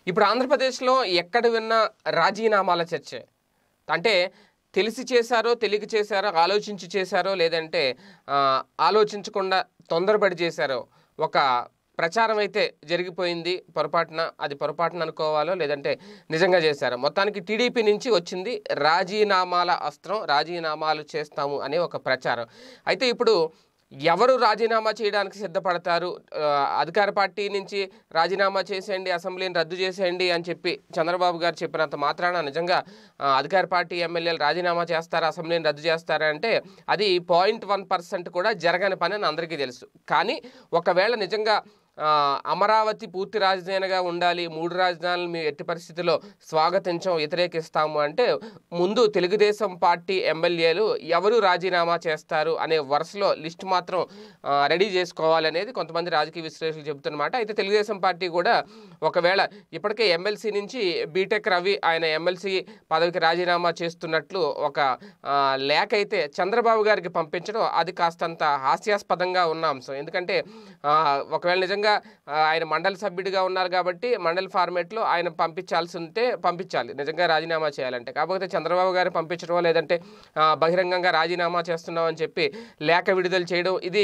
ఇప్పుడు ఆంధ్రప్రదేశ్లో ఎక్కడ విన్నా రాజీనామాల చర్చే అంటే తెలిసి చేశారో తెలియక చేశారో ఆలోచించి చేశారో లేదంటే ఆ, ఆలోచించకుండా తొందరపడి చేశారో ఒక ప్రచారం అయితే జరిగిపోయింది పొరపాటున అది పొరపాటున అనుకోవాలో లేదంటే నిజంగా చేశారో మొత్తానికి టీడీపీ నుంచి వచ్చింది రాజీనామాల అస్త్రం రాజీనామాలు చేస్తాము అనే ఒక ప్రచారం అయితే ఇప్పుడు ఎవరు రాజీనామా చేయడానికి సిద్ధపడతారు ఆ, అధికార పార్టీ నుంచి రాజీనామా చేసేయండి అసెంబ్లీని రద్దు చేసేయండి అని చెప్పి చంద్రబాబు గారు చెప్పినంత మాత్రాన నిజంగా ఆ, అధికార పార్టీ ఎమ్మెల్యేలు రాజీనామా చేస్తారా అసెంబ్లీని రద్దు చేస్తారా అంటే అది పాయింట్ వన్ పర్సెంట్ కూడా జరగని పని అని అందరికీ తెలుసు కానీ ఒకవేళ నిజంగా ఆ, అమరావతి పూర్తి రాజధానిగా ఉండాలి మూడు రాజధానులు మేము ఎట్టి పరిస్థితుల్లో స్వాగతించం వ్యతిరేకిస్తాము అంటే ముందు తెలుగుదేశం పార్టీ ఎమ్మెల్యేలు ఎవరు రాజీనామా చేస్తారు అనే వరుసలో లిస్ట్ మాత్రం ఆ, రెడీ చేసుకోవాలి అనేది కొంతమంది రాజకీయ విశ్లేషకులు చెబుతున్నమాట అయితే తెలుగుదేశం పార్టీ కూడా ఒకవేళ ఇప్పటికే ఎమ్మెల్సీ నుంచి బీటెక్ రవి ఆయన ఎమ్మెల్సీ పదవికి రాజీనామా చేస్తున్నట్లు ఒక ఆ, లేఖ అయితే చంద్రబాబు గారికి పంపించడం అది కాస్తంత హాస్యాస్పదంగా ఉన్న అంశం ఎందుకంటే ఆ, ఒకవేళ నిజంగా ఆ, ఆయన మండలి సభ్యుడిగా ఉన్నారు కాబట్టి మండలి ఫార్మేట్లో ఆయన పంపించాల్సి ఉంటే పంపించాలి నిజంగా రాజీనామా చేయాలంటే కాకపోతే చంద్రబాబు గారు పంపించడమో లేదంటే ఆ, బహిరంగంగా రాజీనామా చేస్తున్నామని చెప్పి లేఖ విడుదల చేయడం ఇది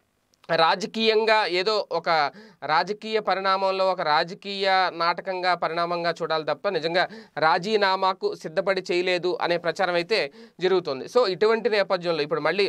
రాజకీయంగా ఏదో ఒక రాజకీయ పరిణామంలో ఒక రాజకీయ నాటకంగా పరిణామంగా చూడాలి తప్ప నిజంగా రాజీనామాకు సిద్ధపడి చేయలేదు అనే ప్రచారం అయితే జరుగుతుంది సో ఇటువంటి నేపథ్యంలో ఇప్పుడు మళ్ళీ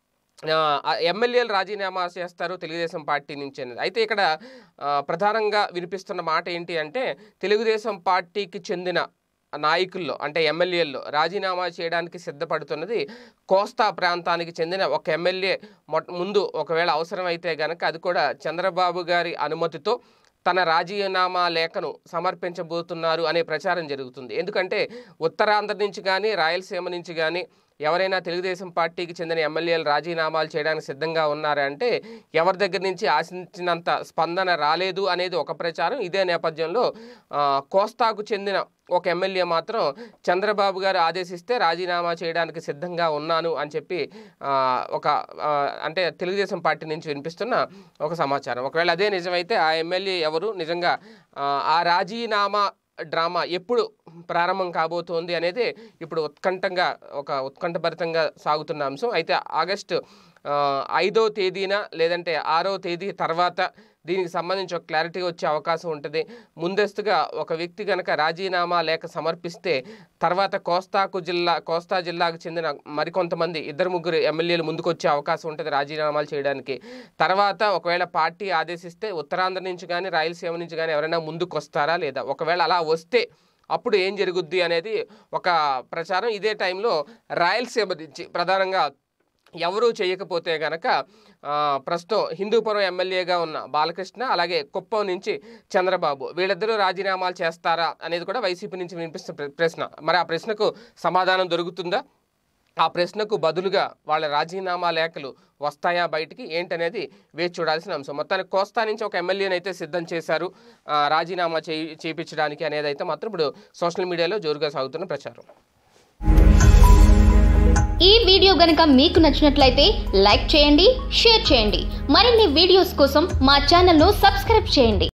ఆ, ఎమ్మెల్యేలు రాజీనామా చేస్తారు తెలుగుదేశం పార్టీ నుంచి అనేది అయితే ఇక్కడ ఆ, ప్రధానంగా వినిపిస్తున్న మాట ఏంటి అంటే తెలుగుదేశం పార్టీకి చెందిన నాయకుల్లో అంటే ఎమ్మెల్యేల్లో రాజీనామా చేయడానికి సిద్ధపడుతున్నది కోస్తా ప్రాంతానికి చెందిన ఒక ఎమ్మెల్యే మొట్ ముందు ఒకవేళ అవసరమైతే గనక అది కూడా చంద్రబాబు గారి అనుమతితో తన రాజీనామా లేఖను సమర్పించబోతున్నారు అనే ప్రచారం జరుగుతుంది ఎందుకంటే ఉత్తరాంధ్ర నుంచి కానీ రాయలసీమ నుంచి కానీ ఎవరైనా తెలుగుదేశం పార్టీకి చెందిన ఎమ్మెల్యేలు రాజీనామాలు చేయడానికి సిద్ధంగా ఉన్నారంటే ఎవరి దగ్గర నుంచి ఆశించినంత స్పందన రాలేదు అనేది ఒక ప్రచారం ఇదే నేపథ్యంలో ఆ, కోస్తాకు చెందిన ఒక ఎమ్మెల్యే మాత్రం చంద్రబాబు గారు ఆదేశిస్తే రాజీనామా చేయడానికి సిద్ధంగా ఉన్నాను అని చెప్పి ఆ, ఒక ఆ, అంటే తెలుగుదేశం పార్టీ నుంచి వినిపిస్తున్న ఒక సమాచారం ఒకవేళ అదే నిజమైతే ఆ ఎమ్మెల్యే ఎవరు నిజంగా ఆ, ఆ రాజీనామా డ్రామా ఎప్పుడు ప్రారంభం కాబోతోంది అనేది ఇప్పుడు ఉత్కంఠంగా ఒక ఉత్కంఠభరితంగా సాగుతున్న అంశం అయితే ఆగస్టు ఆ, ఐదో తేదీన లేదంటే ఆరో తేదీ తర్వాత దీనికి సంబంధించి ఒక క్లారిటీ వచ్చే అవకాశం ఉంటుంది ముందస్తుగా ఒక వ్యక్తి కనుక రాజీనామా లేఖ సమర్పిస్తే తర్వాత కోస్తాకు జిల్లా కోస్తా జిల్లాకు చెందిన మరికొంతమంది ఇద్దరు ముగ్గురు ఎమ్మెల్యేలు ముందుకు వచ్చే అవకాశం ఉంటుంది రాజీనామాలు చేయడానికి తర్వాత ఒకవేళ పార్టీ ఆదేశిస్తే ఉత్తరాంధ్ర నుంచి కానీ రాయలసీమ నుంచి కానీ ఎవరైనా ముందుకు వస్తారా లేదా ఒకవేళ అలా వస్తే అప్పుడు ఏం జరుగుద్ది అనేది ఒక ప్రచారం ఇదే టైంలో రాయలసీమ నుంచి ప్రధానంగా ఎవరూ చేయకపోతే గనక ఆ, ప్రస్తుతం హిందూపురం ఎమ్మెల్యేగా ఉన్న బాలకృష్ణ అలాగే కుప్పం నుంచి చంద్రబాబు వీళ్ళిద్దరూ రాజీనామాలు చేస్తారా అనేది కూడా వైసీపీ నుంచి వినిపిస్తున్న ప్ర- ప్రశ్న మరి ఆ ప్రశ్నకు సమాధానం దొరుకుతుందా ఆ ప్రశ్నకు బదులుగా వాళ్ళ రాజీనామా లేఖలు వస్తాయా బయటికి ఏంటనేది వేచి చూడాల్సిన అంశం మొత్తానికి కోస్తా నుంచి ఒక ఎమ్మెల్యేని అయితే సిద్ధం చేశారు ఆ, రాజీనామా చేయి చేయించడానికి అనేది అయితే మాత్రం ఇప్పుడు సోషల్ మీడియాలో జోరుగా సాగుతున్న ప్రచారం ఈ వీడియో గనుక మీకు నచ్చినట్లయితే లైక్ చేయండి షేర్ చేయండి మరిన్ని వీడియోస్ కోసం మా ఛానల్ను సబ్స్క్రైబ్ చేయండి